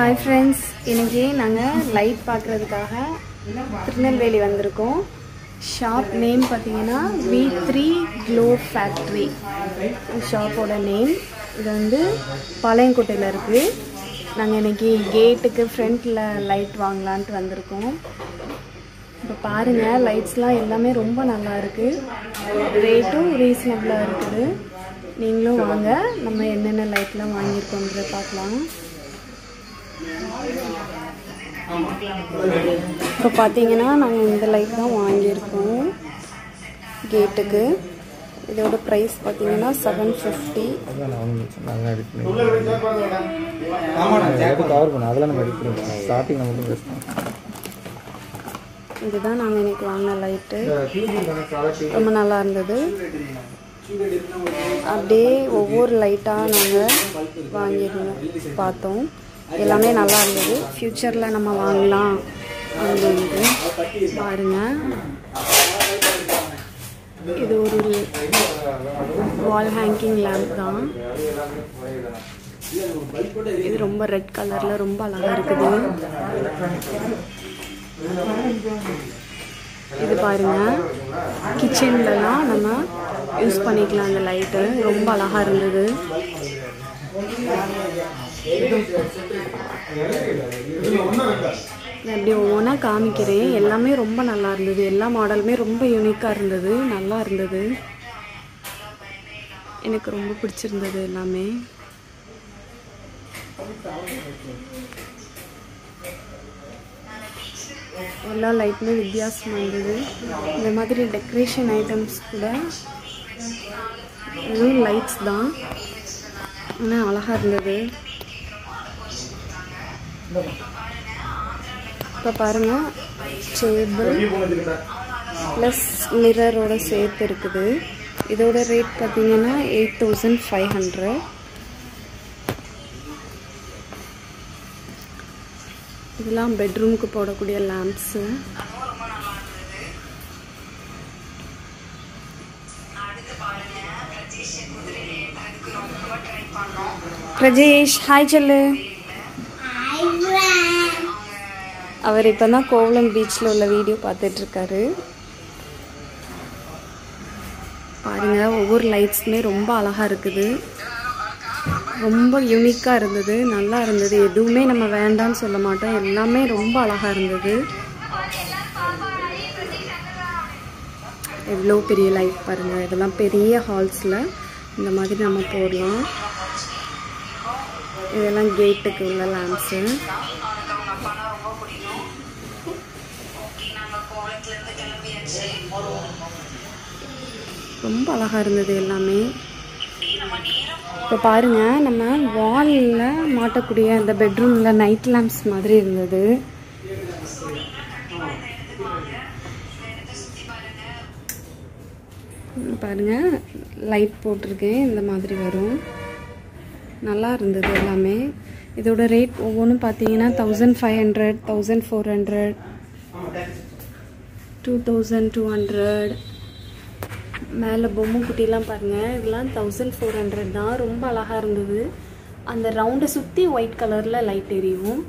hi friends இன்னைக்கு நாங்கள் light பார்க்குறதுக்காக திருநெல்வேலி வந்திருக்கோம் ஷாப் நேம் பார்த்தீங்கன்னா வி த்ரீ க்ளோ ஃபேக்ட்ரி ஷாப்போட நேம் இது வந்து பாளையங்கோட்டையில் இருக்குது நாங்கள் இன்னைக்கு கேட்டுக்கு ஃப்ரண்ட்டில் லைட் வாங்கலான்ட்டு வந்திருக்கோம் இப்போ பாருங்கள் லைட்ஸ்லாம் எல்லாமே ரொம்ப நல்லா இருக்குது ரேட்டும் ரீசனபிளாக இருக்குது நீங்களும் வாங்க நம்ம என்னென்ன லைட்லாம் வாங்கியிருக்கோன்றத பார்க்கலாம் இப்போ பார்த்தீங்கன்னா நாங்கள் இந்த லைட் தான் வாங்கியிருக்கோம் கேட்டுக்கு இதோட ப்ரைஸ் பார்த்தீங்கன்னா செவன் ஃபிஃப்டி அதான் நான் ஒன்று நாங்கள் எடிட் பண்ணி எடுத்து கவர் பண்ணோம் அதெல்லாம் நம்ம எடிட் பண்ணி ஸ்டார்டிங் நம்ம மட்டும் பேசணும் இதுதான் நாங்கள் இன்னைக்கு வாங்கின லைட்டு ரொம்ப நல்லா இருந்தது அப்படியே ஒவ்வொரு லைட்டாக நாங்கள் வாங்கியிருந்தோம் பார்த்தோம் எல்லாமே நல்லா இருந்தது ஃப்யூச்சரில் நம்ம வாங்கலாம் அப்படின்ட்டு பாருங்க இது ஒரு வால் ஹேங்கிங் லேம்ப் தான் இது ரொம்ப ரெட் கலரில் ரொம்ப அழகாக இருக்குது இது பாருங்க கிச்சன்லலாம் நம்ம யூஸ் பண்ணிக்கலாம் அந்த லைட்டு ரொம்ப அழகாக இருந்தது நான் இப்படி ஒவ்வொன்றா காமிக்கிறேன் எல்லாமே ரொம்ப நல்லா இருந்தது எல்லா மாடலுமே ரொம்ப யூனிக்காக இருந்தது நல்லா இருந்தது எனக்கு ரொம்ப பிடிச்சிருந்தது எல்லாமே எல்லா லைட்டுமே வித்தியாசமாக இருந்தது இந்த மாதிரி டெக்கரேஷன் ஐட்டம்ஸ் கூட இதுவும் லைட்ஸ் தான் ஆனால் அழகாக இருந்தது இப்போ பாருங்கள் டேபிள் ப்ளஸ் மிரரோட சேர்த்து இருக்குது இதோட ரேட் பார்த்தீங்கன்னா எயிட் தௌசண்ட் ஃபைவ் ஹண்ட்ரட் இதெல்லாம் பெட்ரூமுக்கு போடக்கூடிய லேம்ப்ஸு பிரஜேஷ் ஹாய் சொல்லு அவர் இப்போ தான் கோவளம் பீச்சில் உள்ள வீடியோ பார்த்துட்டு இருக்காரு பாருங்க ஒவ்வொரு லைட்ஸுமே ரொம்ப அழகாக இருக்குது ரொம்ப யூனிக்காக இருந்தது நல்லா இருந்தது எதுவுமே நம்ம வேண்டாம்னு சொல்ல மாட்டோம் எல்லாமே ரொம்ப அழகாக இருந்தது எவ்வளோ பெரிய லைட் பாருங்கள் இதெல்லாம் பெரிய ஹால்ஸில் இந்த மாதிரி நம்ம போடலாம் இதெல்லாம் கேட்டுக்கு உள்ள லேம்ப்ஸு ரொம்ப அழகாக இருந்தது எல்லாமே இப்போ பாருங்க நம்ம வாலில் மாட்டக்கூடிய அந்த பெட்ரூமில் நைட் லேம்ப்ஸ் மாதிரி இருந்தது பாருங்க லைட் போட்டிருக்கேன் இந்த மாதிரி வரும் நல்லா இருந்தது எல்லாமே இதோட ரேட் ஒவ்வொன்றும் பார்த்தீங்கன்னா thousand five hundred thousand four hundred two thousand two hundred மேலே பொம்மை குட்டிலாம் பாருங்கள் இதெல்லாம் தௌசண்ட் ஃபோர் ஹண்ட்ரட் தான் ரொம்ப அழகாக இருந்தது அந்த ரவுண்டை சுற்றி ஒயிட் கலரில் லைட் எரியும்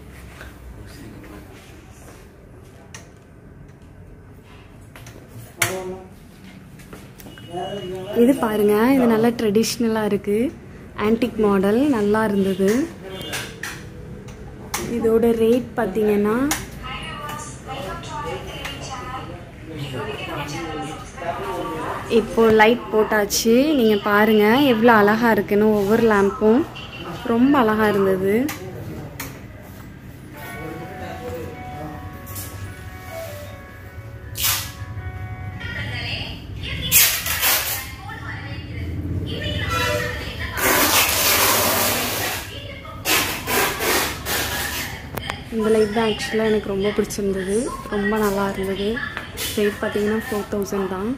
இது பாருங்க இது நல்லா ட்ரெடிஷ்னலாக இருக்குது ஆன்டிக் மாடல் நல்லா இருந்தது இதோட ரேட் பார்த்தீங்கன்னா இப்போ லைட் போட்டாச்சு நீங்கள் பாருங்கள் எவ்வளோ அழகாக இருக்குன்னு ஒவ்வொரு லேம்பும் ரொம்ப அழகாக இருந்தது இந்த லைட் தான் ஆக்சுவலாக எனக்கு ரொம்ப பிடிச்சிருந்தது ரொம்ப நல்லா இருந்தது ரேட் பார்த்தீங்கன்னா ஃபோர் தௌசண்ட் தான்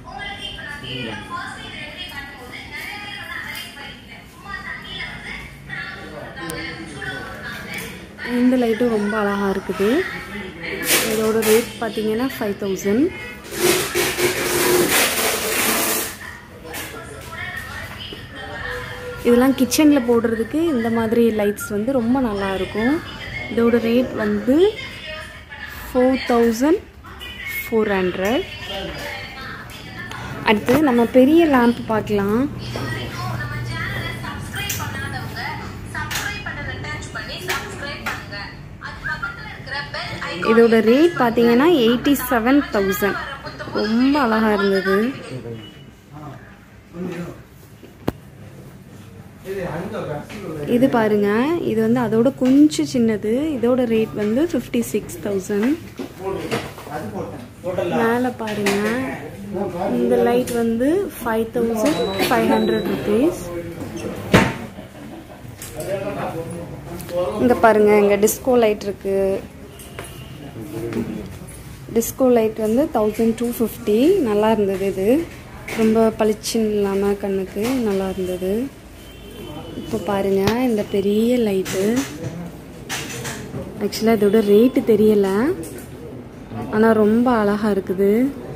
இந்த லைட்டும் ரொம்ப அழகாக இருக்குது இதோட ரேட் பார்த்தீங்கன்னா ஃபைவ் தௌசண்ட் இதெல்லாம் கிச்சனில் போடுறதுக்கு இந்த மாதிரி லைட்ஸ் வந்து ரொம்ப நல்லா இருக்கும் இதோட ரேட் வந்து ஃபோர் தௌசண்ட் ஃபோர் ஹண்ட்ரட் அடுத்து நம்ம பெரிய லேம்ப் பார்க்கலாம் இதோட ரேட் பார்த்தீங்கன்னா எயிட்டி செவன் தௌசண்ட் ரொம்ப அழகாக இருந்தது இது பாருங்க இது வந்து அதோட கொஞ்சம் சின்னது இதோட ரேட் வந்து ஃபிஃப்டி சிக்ஸ் தௌசண்ட் மேலே பாருங்க இந்த லைட் வந்து five thousand five hundred rupees இங்கே பாருங்க இங்கே டிஸ்கோ லைட் இருக்கு டிஸ்கோ லைட் வந்து தௌசண்ட் டூ ஃபிஃப்டி நல்லா இருந்தது இது ரொம்ப பளிச்சுன்னு இல்லாமல் கண்ணுக்கு நல்லா இருந்தது இப்போ பாருங்க இந்த பெரிய லைட்டு ஆக்சுவலாக இதோட ரேட்டு தெரியலை ஆனால் ரொம்ப அழகாக இருக்குது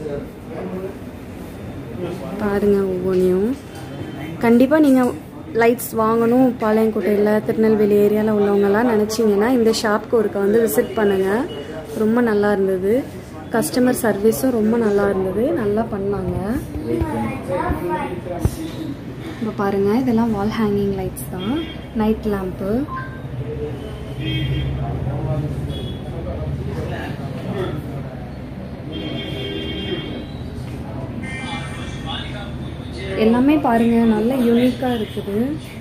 பாருங்க ஒவ்வொன்றையும் கண்டிப்பாக நீங்கள் லைட்ஸ் வாங்கணும் பாளையங்கோட்டையில் திருநெல்வேலி ஏரியாவில் உள்ளவங்கலாம் நினச்சிங்கன்னா இந்த ஷாப்க்கு ஒருக்க வந்து விசிட் பண்ணுங்கள் ரொம்ப நல்லா இருந்தது கஸ்டமர் சர்வீஸும் ரொம்ப நல்லா இருந்தது நல்லா பண்ணாங்க இப்போ பாருங்கள் இதெல்லாம் வால் ஹேங்கிங் லைட்ஸ் தான் நைட் லேம்ப்பு எல்லாமே பாருங்க நல்ல யூனிக்காக இருக்குது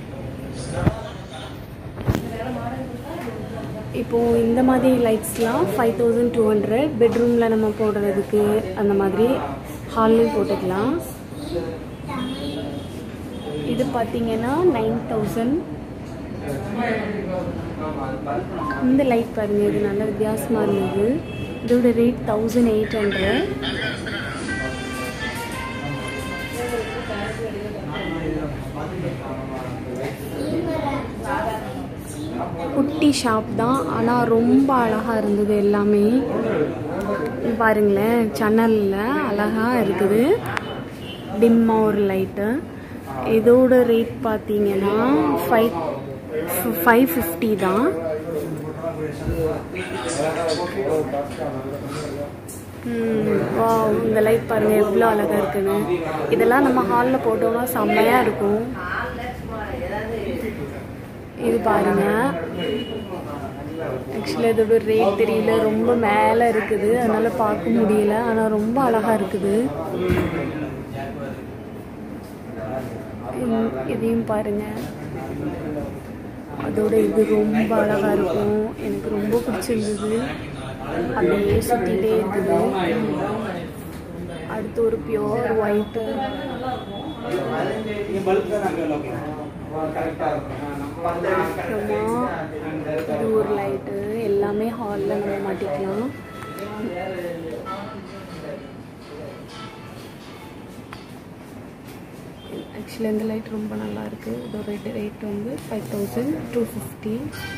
இப்போ இந்த மாதிரி லைட்ஸ்லாம் ஃபைவ் தௌசண்ட் டூ ஹண்ட்ரட் பெட்ரூமில் நம்ம போடுறதுக்கு அந்த மாதிரி ஹால்லையும் போட்டுக்கலாம் இது பார்த்தீங்கன்னா நைன் தௌசண்ட் இந்த லைட் பாருங்க இது நல்ல வித்தியாசமாக இருந்தது இதோட ரேட் தௌசண்ட் எயிட் ஹண்ட்ரட் குட்டி ஷாப் தான் ஆனால் ரொம்ப அழகாக இருந்தது எல்லாமே இங்க பாருங்களேன் சன்னலில் அழகாக இருக்குது டிம்மாக ஒரு லைட்டு இதோட ரேட் பார்த்தீங்கன்னா ஃபைவ் ஃபைவ் ஃபிஃப்டி தான் வா இந்த லைட் பாருங்க எவ்வளோ அழகாக இருக்குன்னு இதெல்லாம் நம்ம ஹாலில் போட்டோம்னா செம்மையாக இருக்கும் இது பாருங்க ஆக்சுவலி இதோட ரேட் தெரியல ரொம்ப மேலே இருக்குது அதனால பார்க்க முடியல ஆனால் ரொம்ப அழகாக இருக்குது இந்- இதையும் பாருங்க அதோட இது ரொம்ப அழகா இருக்கும் எனக்கு ரொம்ப பிடிச்சிருந்தது அப்படியே சுத்திட்டே இருக்குது அடுத்து ஒரு பியோர் ஒயிட்டு அப்புறமா இது ஒரு லைட்டு எல்லாமே ஹாலில் நம்ம மாட்டிக்கலாம் ஆக்சுவலி இந்த லைட் ரொம்ப நல்லா இருக்கு இதோட ரேட் ரேட் வந்து five thousand two fifty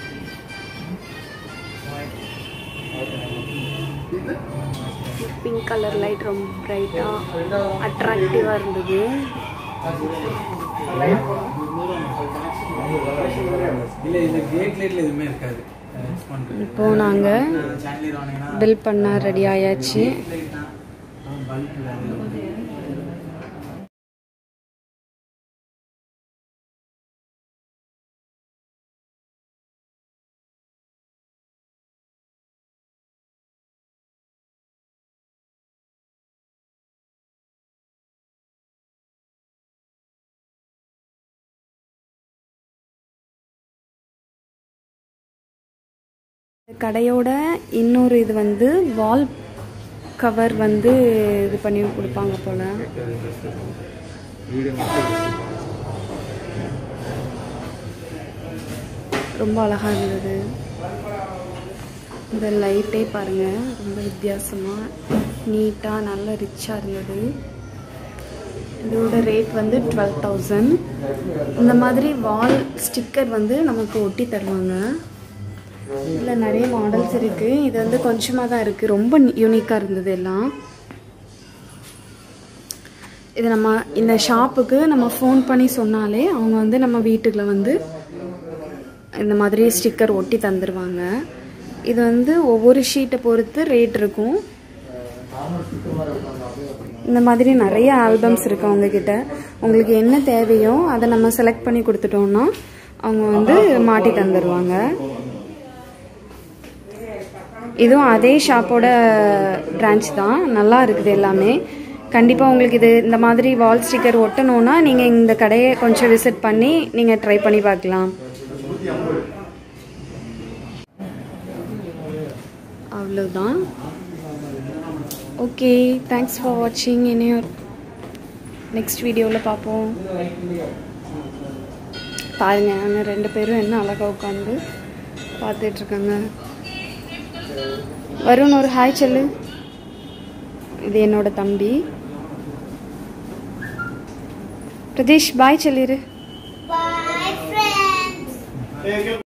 pink colour light ரொம்ப பிரைட்டாக அட்ராக்டிவாக இருந்தது இல்ல இது கேட் லைட்ல எதுவுமே இருக்காது யூஸ் பண்றது இப்போ நாங்கள் சாண்டிலர் வாங்கினா பில் பண்ண ரெடி ஆயாச்சு லைட் தான் பல்ப் கடையோட இன்னொரு இது வந்து வால் கவர் வந்து இது பண்ணி கொடுப்பாங்க போல வீடியோ மட்டும் ரொம்ப அழகா இருந்தது இந்த லைட்டே பாருங்க ரொம்ப வித்தியாசமா நீட்டா நல்ல ரிச்சா இருந்தது இதோட ரேட் வந்து டுவெல் தௌசண்ட் இந்த மாதிரி வால் ஸ்டிக்கர் வந்து நமக்கு ஒட்டி தருவாங்க இதில் நிறைய மாடல்ஸ் இருக்கு இது வந்து கொஞ்சமாக தான் இருக்கு ரொம்ப யூனிக்காக இருந்தது எல்லாம் இது நம்ம இந்த ஷாப்புக்கு நம்ம ஃபோன் பண்ணி சொன்னாலே அவங்க வந்து நம்ம வீட்டுக்குள்ள வந்து இந்த மாதிரி ஸ்டிக்கர் ஒட்டி தந்துடுவாங்க இது வந்து ஒவ்வொரு ஷீட்டை பொறுத்து ரேட் இருக்கும் இந்த மாதிரி நிறைய ஆல்பம்ஸ் இருக்கு அவங்க கிட்ட உங்களுக்கு என்ன தேவையோ அதை நம்ம செலக்ட் பண்ணி கொடுத்துட்டோம்னா அவங்க வந்து மாட்டி தந்துடுவாங்க இதுவும் அதே ஷாப்போட பிரான்ச் தான் நல்லா இருக்குது எல்லாமே கண்டிப்பாக உங்களுக்கு இது இந்த மாதிரி வால் ஸ்டிக்கர் ஒட்டணும்னா நீங்கள் இந்த கடையை கொஞ்சம் விசிட் பண்ணி நீங்கள் ட்ரை பண்ணி பார்க்கலாம் அவ்வளோதான் ஓகே தேங்க்ஸ் ஃபார் வாட்சிங் இனியர் நெக்ஸ்ட் வீடியோவில் பார்ப்போம் பாருங்க அவங்க ரெண்டு பேரும் என்ன அழகாக உட்காந்து பார்த்துட்ருக்காங்க வருண் ஒரு ஹாய் சொல்லு இது என்னோட தம்பி பிரதீஷ் பாய் சொல்லிடு